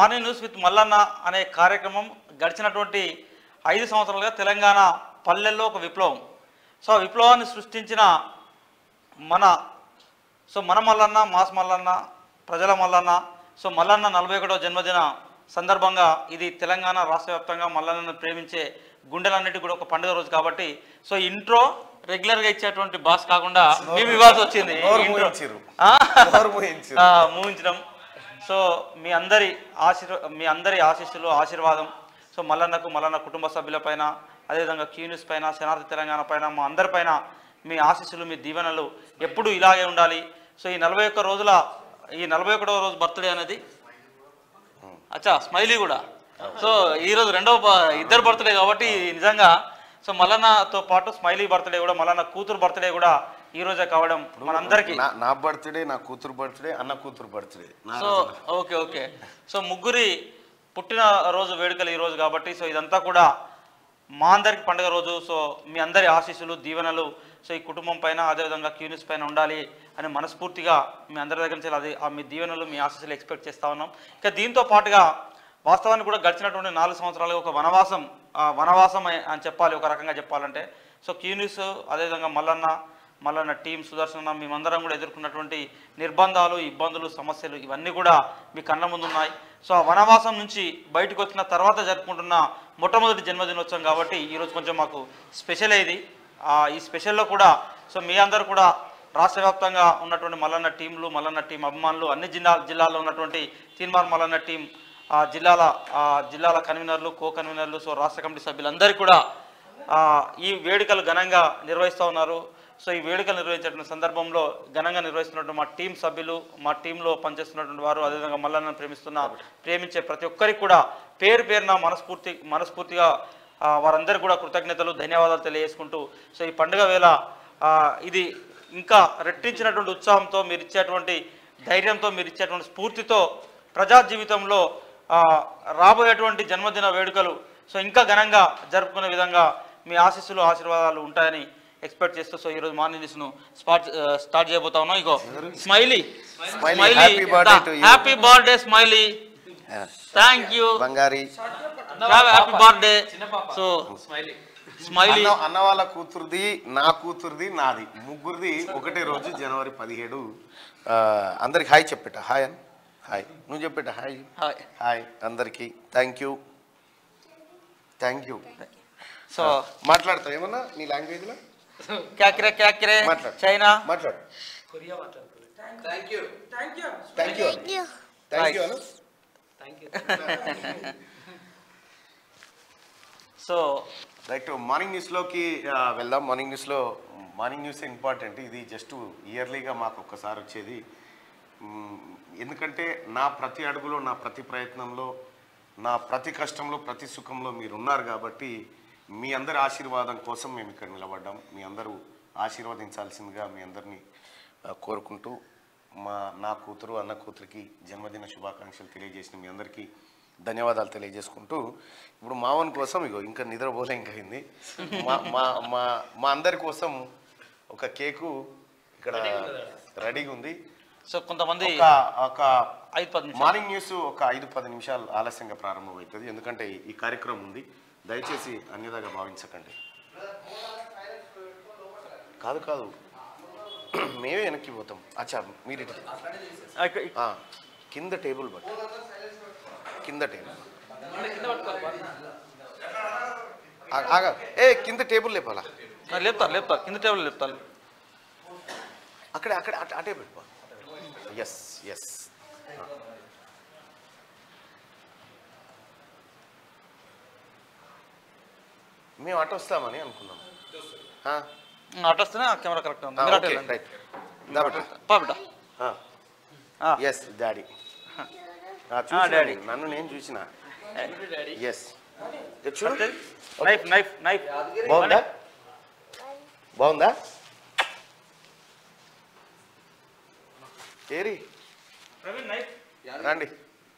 Morning news with Mallanna అనే కార్యక్రమం గడిచినటువంటి ఐదు సంవత్సరాలుగా తెలంగాణ పల్లెల్లో ఒక విప్లవం సో ఆ విప్లవాన్ని సృష్టించిన మన సో మన మల్లన్న మాస్ మల్లన్న ప్రజల మల్లన్న సో మల్లన్న నలభై ఒకటో జన్మదిన సందర్భంగా ఇది తెలంగాణ రాష్ట్ర వ్యాప్తంగా మల్లన్నను ప్రేమించే గుండెలన్నిటి కూడా ఒక పండుగ రోజు కాబట్టి సో ఇంట్రో రెగ్యులర్గా ఇచ్చేటువంటి బాస్ కాకుండా మేము ఇవ్వాల్సి వచ్చింది నోరు intro. మూయించిర్రు. ఆ? నోరు మూయించిర్రు. ఆ, మూయించడం సో మీ అందరి ఆశీర్వ మీ అందరి ఆశీస్సులు ఆశీర్వాదం సో మల్లన్నకు మల్లన్న కుటుంబ సభ్యులపైన అదేవిధంగా క్యూనిస్ పైన శనార్థి తెలంగాణ పైన మా అందరిపైన మీ ఆశీస్సులు మీ దీవెనలు ఎప్పుడు ఇలాగే ఉండాలి సో ఈ నలభై ఒక్క రోజుల ఈ నలభై ఒకటవ రోజు బర్త్డే అనేది అచ్చా స్మైలీ కూడా సో ఈరోజు రెండవ బ- ఇద్దరు బర్త్డే కాబట్టి నిజంగా సో మల్లన్నతో పాటు స్మైలీ బర్త్డే కూడా మల్లన్న కూతురు బర్త్డే కూడా ఈ రోజే కావడం మనందరికీ నా నా బర్త్డే నా కూతురు బర్త్డే అన్న కూతురు బర్త్డే నా సో ఓకే ఓకే సో ముగ్గురి పుట్టిన రోజు వేడుకలు ఈ రోజు కాబట్టి సో ఇదంతా కూడా మా అందరికి పండుగ రోజు సో మీ అందరి ఆశీస్సులు దీవెనలు సో ఈ కుటుంబం పైన అదేవిధంగా క్యూనిస్ పైన ఉండాలి అని మనస్ఫూర్తిగా మీ అందరి దగ్గర నుంచి అది ఆ మీ దీవెనలు మీ ఆశీస్సులు ఎక్స్పెక్ట్ చేస్తా ఉన్నాం ఇక దీంతో పాటుగా వాస్తవానికి కూడా గడిచినటువంటి నాలుగు సంవత్సరాలుగా ఒక వనవాసం ఆ, వనవాసం అయి- అని చెప్పాలి ఒక రకంగా చెప్పాలంటే సో క్యూనిస్ అదేవిధంగా మల్లన్న మల్లన్న టీం సుదర్శన మేమందరం కూడా ఎదుర్కొన్నటువంటి నిర్బంధాలు ఇబ్బందులు సమస్యలు ఇవన్నీ కూడా మీ కళ్ళ ముందు ఉన్నాయి సో ఆ వనవాసం నుంచి బయటకు వచ్చిన తర్వాత జరుపుకుంటున్న మొట్టమొదటి జన్మదినోత్సవం కాబట్టి ఈరోజు కొంచెం మాకు స్పెషల్ ఇది ఆ, ఈ స్పెషల్లో కూడా సో మీ అందరూ కూడా రాష్ట్ర వ్యాప్తంగా ఉన్నటువంటి మల్లన్న టీంలు మల్లన్న టీం అభిమానులు అన్ని జిల్లా జిల్లాల్లో ఉన్నటువంటి తీన్మార్ మల్లన్న టీం ఆ జిల్లాల ఆ జిల్లాల కన్వీనర్లు కో కన్వీనర్లు సో రాష్ట్ర కమిటీ సభ్యులందరికీ కూడా ఆ, ఈ వేడుకలు ఘనంగా నిర్వహిస్తూ ఉన్నారు సో ఈ వేడుకలు నిర్వహించేటువంటి సందర్భంలో ఘనంగా నిర్వహిస్తున్నటువంటి మా టీం సభ్యులు మా టీంలో పనిచేస్తున్నటువంటి వారు అదేవిధంగా మల్లన్నను ప్రేమిస్తున్న ప్రేమించే ప్రతి ఒక్కరికి కూడా పేరు పేరున మనస్ఫూర్తి మనస్ఫూర్తిగా ఆ, వారందరికీ కూడా కృతజ్ఞతలు ధన్యవాదాలు తెలియజేసుకుంటూ సో ఈ పండుగ వేళ ఆ, ఇది ఇంకా రెట్టించినటువంటి ఉత్సాహంతో మీరు ఇచ్చేటువంటి ధైర్యంతో మీరు ఇచ్చేటువంటి స్ఫూర్తితో ప్రజా జీవితంలో ఆ, రాబోయేటువంటి జన్మదిన వేడుకలు సో ఇంకా ఘనంగా జరుపుకునే విధంగా మీ ఆశీస్సులు ఆశీర్వాదాలు ఉంటాయని ఎక్స్పెక్ట్ చేస్తూ సో ఈరోజు మార్నింగ్ న్యూస్ను స్టార్ట్ స్టార్ట్ చేయబోతా ఉన్నాం ఇగో Smiley Smiley, happy birthday to you. Happy birthday Smiley thank you బంగారి హ్యాపీ బర్త్డే సో స్మైలీ అన్న అన్న వాళ్ళ కూతురుది నా కూతురుది నాది ముగ్గురిది ఒకటే రోజు జనవరి పదిహేడు ఆ, అందరికి హాయ్ చెప్పేట హాయ్ అని హాయ్ నువ్వు చెప్పేట హాయ్ హాయ్ హాయ్ అందరికి thank you thank you so మాట్లాడతావు ఏమన్నా నీ లాంగ్వేజ్లో క్యాకిరే క్యాకిరే మాట్లాడు. చైనా మాట్లాడు thank you thank you thank you అను సో రైట్ మార్నింగ్ న్యూస్లోకి ఆ, వెళ్దాం మార్నింగ్ న్యూస్లో మార్నింగ్ న్యూస్ ఇంపార్టెంట్ ఇది జస్ట్ ఇయర్లీగా మాకు ఒక్కసారి వచ్చేది మ్, ఎందుకంటే నా ప్రతి అడుగులో నా ప్రతి ప్రయత్నంలో నా ప్రతి కష్టంలో ప్రతి సుఖంలో మీరు ఉన్నారు కాబట్టి మీ అందరి ఆశీర్వాదం కోసం మేము ఇక్కడ నిలబడ్డాం మీ అందరూ ఆశీర్వదించాల్సిందిగా మీ అందరినీ ఆ, కోరుకుంటూ మా నా కూతురు అన్న కూతురికి జన్మదిన శుభాకాంక్షలు తెలియజేసిన మీ అందరికీ ధన్యవాదాలు తెలియజేసుకుంటూ ఇప్పుడు మావన్ కోసం ఇగో ఇంకా నిద్రపోలే ఇంకా అయింది మా మా మా మా అందరి కోసం ఒక కేకు ఇక్కడ రెడీగా ఉంది సో కొంతమంది ఒక ఒక ఐదు పది నిమిషాలు మార్నింగ్ న్యూస్ ఒక ఐదు పది నిమిషాలు ఆలస్యంగా ప్రారంభమవుతుంది ఎందుకంటే ఈ కార్యక్రమం ఉంది దయచేసి అన్యదాగా భావించకండి కాదు కాదు మేమే వెనక్కి పోతాం అచ్చా మీరు ఇటు. ఆ, ఇక్కడ- ఆ, కింద టేబుల్ బట్ కింద టేబుల్ ఆ- ఆగా ఏ కింద టేబుల్ లేపాలా ఆ, లేపుతారు లేపుతారు కింద టేబుల్ లేపుతారు అక్కడ అక్కడ అట- అటే పెట్టుకో ఎస్ ఎస్ మేము అటు వస్తామని అనుకున్నాం ఆ, అటు వస్తేనే ఆ కెమెరా కరెక్ట్ ఉంది మీరు అటు ఓకే వెళ్ళండి. రైట్ దా బిడ్డ. పా బిడ్డ ఆ, ఎస్ డాడీ డాడీ. నన్ను నేను చూసిన ఎస్ చూడు నైఫ్ నైఫ్ నైఫ్ బాగుందా బాగుందా ఏరి ప్రవీణ్ నైఫ్ రండి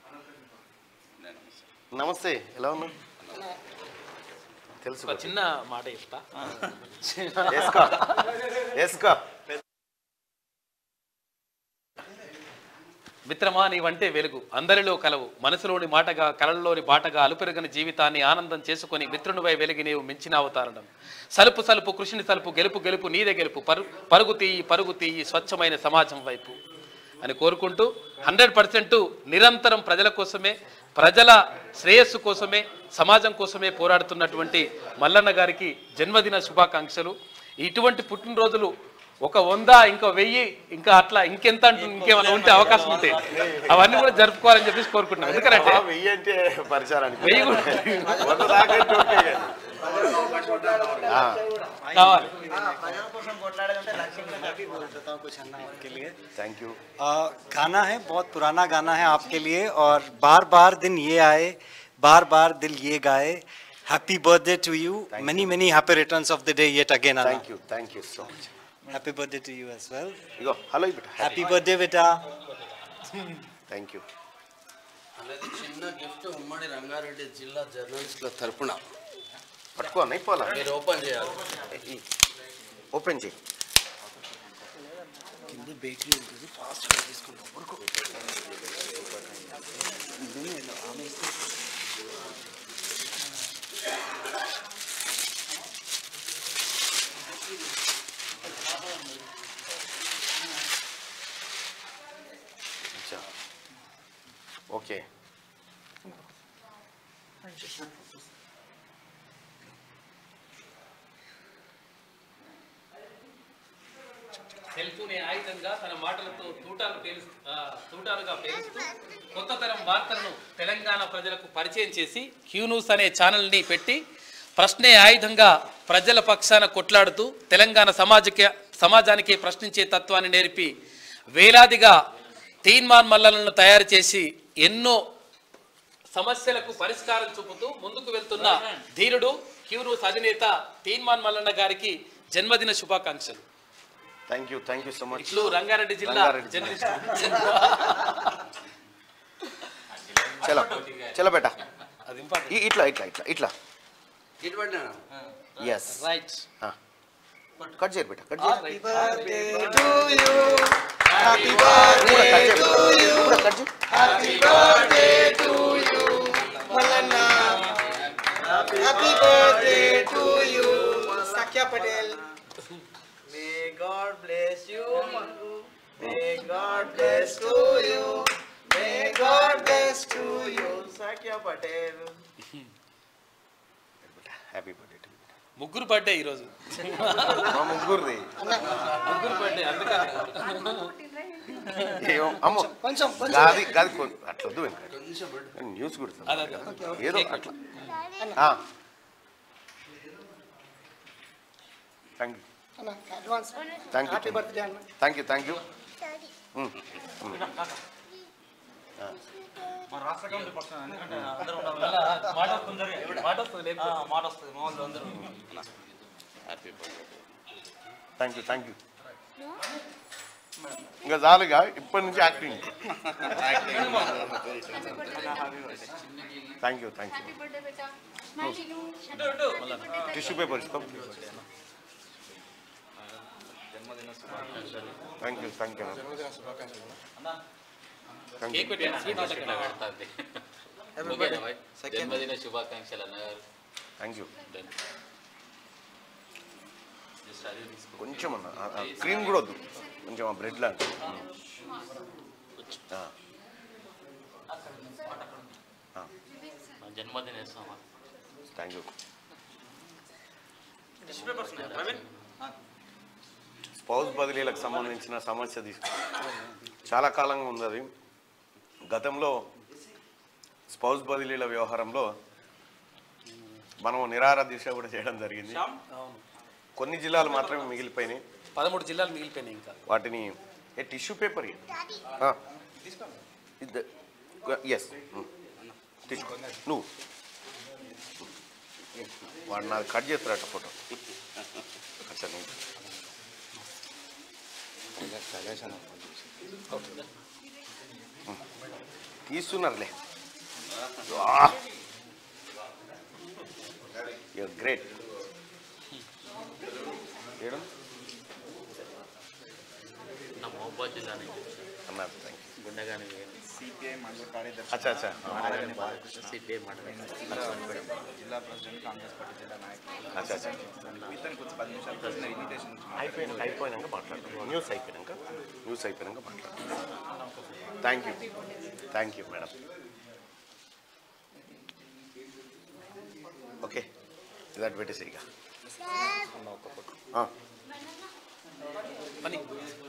నమస్తే ఎలా ఉన్నావు తెలుసు ఒక చిన్న మాట చెప్తా వేసుకో వేసుకో మిత్రమా నీవంటే వెలుగు అందరిలో కలవు మనసులోని మాటగా కలల్లోని బాటగా అలుపెరగని జీవితాన్ని ఆనందం చేసుకొని మిత్రునివై వెలిగి నీవు మించిన అవతారణం సలుపు సలుపు కృషిని సలుపు గెలుపు గెలుపు నీదే గెలుపు పరు పరుగు తీయి పరుగు తీయి స్వచ్ఛమైన సమాజం వైపు అని కోరుకుంటూ హండ్రెడ్ పర్సెంట్ నిరంతరం ప్రజల కోసమే ప్రజల శ్రేయస్సు కోసమే సమాజం కోసమే పోరాడుతున్నటువంటి మల్లన్న గారికి జన్మదిన శుభాకాంక్షలు ఇటువంటి పుట్టినరోజులు ఒక వంద ఇంకో వెయ్యి ఇంకా అట్లా ఇంకెంత అంటూ ఇంకేమైనా ఉంటే అవకాశం ఉంటే అవన్నీ కూడా జరుపుకోవాలని చెప్పేసి కోరుకుంటున్నాం ఎందుకంటే ఆ వెయ్యి అంటే పరిసరానికి వెయ్యి కూడా వంద దాకా అంటే ఓకే కానీ. ఆ, కావాలి कुछ अन्ना आपके लिए థ్యాంక్ యూ आ, गाना है बहुत पुराना गाना है आपके लिए और बार बार दिन ये आए बार बार दिल ये गाए happy birthday to you many many happy returns of the day yet again thank you thank you so much happy birthday to you as well ఇగో హలో బిడ్డ हैप्पी बर्थडे बेटा థ్యాంక్ యూ అనేది చిన్న గిఫ్ట్ ఉమ్మడి రంగారెడ్డి జిల్లా జర్నలిస్టుల తరపున పట్టుకో అన్న అయిపోవాలా మీరు ఓపెన్ చేయాలి ఓపెన్ చేయి కింద బేకరీ ఉంటుంది ఫాస్ట్గా తీసుకుంటాం అచ్చా ఓకే సెల్ఫోన్ ఆయుధంగా తన మాటలతో తూటాలు పేలుస్తూ ఆ, తూటాలుగా పేలుస్తూ కొత్త తరం వార్తలను తెలంగాణ ప్రజలకు పరిచయం చేసి క్యూ న్యూస్ అనే ఛానల్ని పెట్టి ప్రశ్నే ఆయుధంగా ప్రజల పక్షాన కొట్లాడుతూ తెలంగాణ సమాజక సమాజానికి ప్రశ్నించే తత్వాన్ని నేర్పి వేలాదిగా తీన్మాన్ మల్లలను తయారు చేసి ఎన్నో సమస్యలకు పరిష్కారం చూపుతూ ముందుకు వెళ్తున్న ధీరుడు క్యూ న్యూస్ అధినేత తీన్మాన్ మల్లన్న గారికి జన్మదిన శుభాకాంక్షలు thank you thank you so much ఇట్లు రంగారెడ్డి జిల్లా రంగారెడ్డి జర్నలిస్ట్ చలో చలో బేటా అది ఇంపార్టెంట్ ఈ- ఇట్లా ఇట్లా ఇట్లా ఇట్లా ఇటువంటి ఎస్ రైట్ కట్ చేయరు బేటా కట్ చేయరు కూడా కట్ చేయరు కూడా కట్ చేయి Happy birthday to you, Sakya Patel. May God bless you, Mangu. May God bless to you. May God bless to you, Sakya Patel. Happy birthday ముగ్గురు birthday ఈరోజు మా ముగ్గురుది ముగ్గురు బర్త్డే అందుకని ఏమో అమ్మో కొంచెం గాది గాది కొ- అట్లా వద్దు వెనక న్యూస్ కూడా అదే, ఏదో అట్లా thank you advance thank you happy birthday అన్న థ్యాంక్ యూ థ్యాంక్ యూ మన రాష్ట్ర కమిటీ పక్షాన ఎందుకంటే అందరూ ఉండాలి మళ్ళా మాట వస్తుంది జరిగే. మాట వస్తుంది ఆ, లేకపోతే. మాట వస్తుంది మా వాళ్ళు అందరూ థ్యాంక్ యూ థ్యాంక్ యూ ఇంకా చాలుగా ఇప్పటి నుంచి acting thank you thank you tissue paper ఇస్తాం thank you thank you thank cake you పెట్టండి, స్వీట్ పెట్టండి. జన్మదిన శుభాకాంక్షలు అన్నగారు థ్యాంక్ యూ కొంచెం అన్న క్రీమ్ కూడా వద్దు కొంచెం ఆ బ్రెడ్ లాంటి జన్మదిన ఇస్తామా థ్యాంక్ యూ ప్రవీణ్ స్పౌస్ బదిలీలకు సంబంధించిన సమస్య తీసుకు చాలా కాలంగా ఉంది అది గతంలో స్పౌస్ బదిలీల వ్యవహారంలో మనం నిరార దిశ కూడా చేయడం జరిగింది అవును కొన్ని జిల్లాలు మాత్రమే మిగిలిపోయినాయి పదమూడు జిల్లాలు మిగిలిపోయినాయి ఇంకా వాటిని ఏ టిష్యూ పేపర్ ఎస్ తీసుకో నువ్వు వాడు నాది కట్ చేస్తారట ఫోటో అచ్చా నువ్వు తీస్తున్నారులే గ్రేట్ ఏడు నా నిజామాబాద్ జిల్లా నుంచి అన్నారు థ్యాంక్ యూ గుండెగాని సిపిఐ మండల కార్యదర్శి అచ్చా అచ్చా నారాయణ బాలకృష్ణ సిపిఐ మండలం జిల్లా ప్రెసిడెంట్ కాంగ్రెస్ పార్టీ జిల్లా నాయకులు అచ్చా అచ్చా ఇతను కొంచెం పది నిమిషాలు ప్రశ్న ఇన్విటేషన్ నుంచి అయిపోయినాక అయిపోయినాక మాట్లాడతాం న్యూస్ అయిపోయినాక న్యూస్ అయిపోయినాక మాట్లాడతాం thank you thank you madam okay ఇది అటు పెట్టేసి ఇక ఆ, పని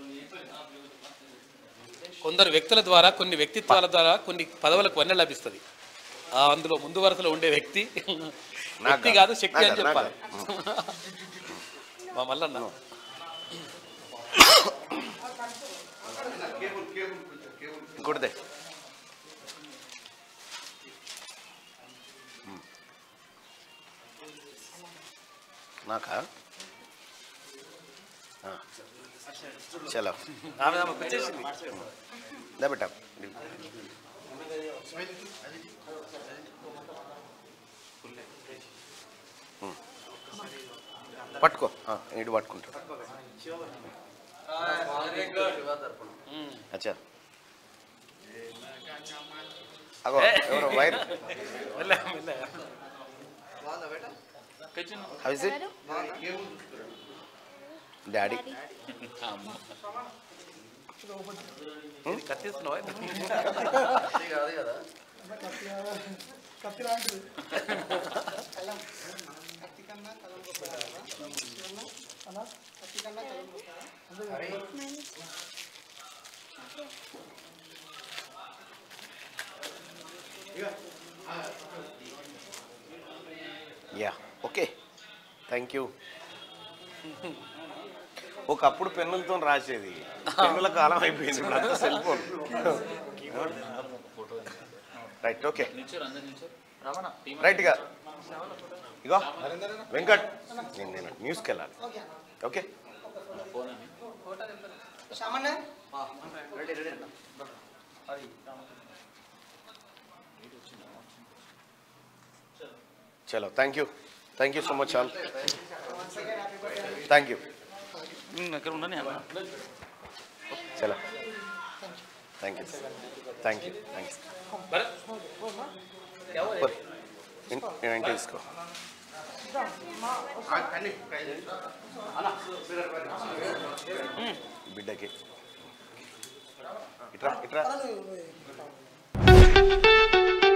కొందరు వ్యక్తుల ద్వారా కొన్ని వ్యక్తిత్వాల ద్వారా కొన్ని పదవులకు వన్నె లభిస్తుంది ఆ అందులో ముందు వరుసలో ఉండే వ్యక్తి వ్యక్తి కాదు శక్తి అని నాకు చెప్పాలి నాకు. మా మల్లన్న ఇంకోటిదే మ్. నాకా ఆ. చలో ఆమె ఆమెకు వచ్చేసింది దా బెట్టా మ్. పట్టుకో ఆ, ఇటు పట్టుకుంటాడు అచ్చా అగో ఎవరో వైర్ మెల్లగా, మెల్లగా. హౌ ఇస్ ఇట్ డాడీ ఇది కత్తిస్తున్నావా కాదు కదా యా ఓకే థ్యాంక్ యూ ఒకప్పుడు పెన్నులతో రాసేది పెన్నుల కాలం అయిపోయింది ఇప్పుడు అంతా సెల్ ఫోన్ రైట్ ఓకే రైట్గా ఇగో వెంకట్ నేను నేను న్యూస్కి వెళ్ళాలి ఓకే సామాన్య చలో thank you thank you so much all thank you ఇక్కడ ఉండని అన్న చలో thank you thank you thanks ఇంటి తీసుకో బిడ్డకి ఇట్రా ఇట్రా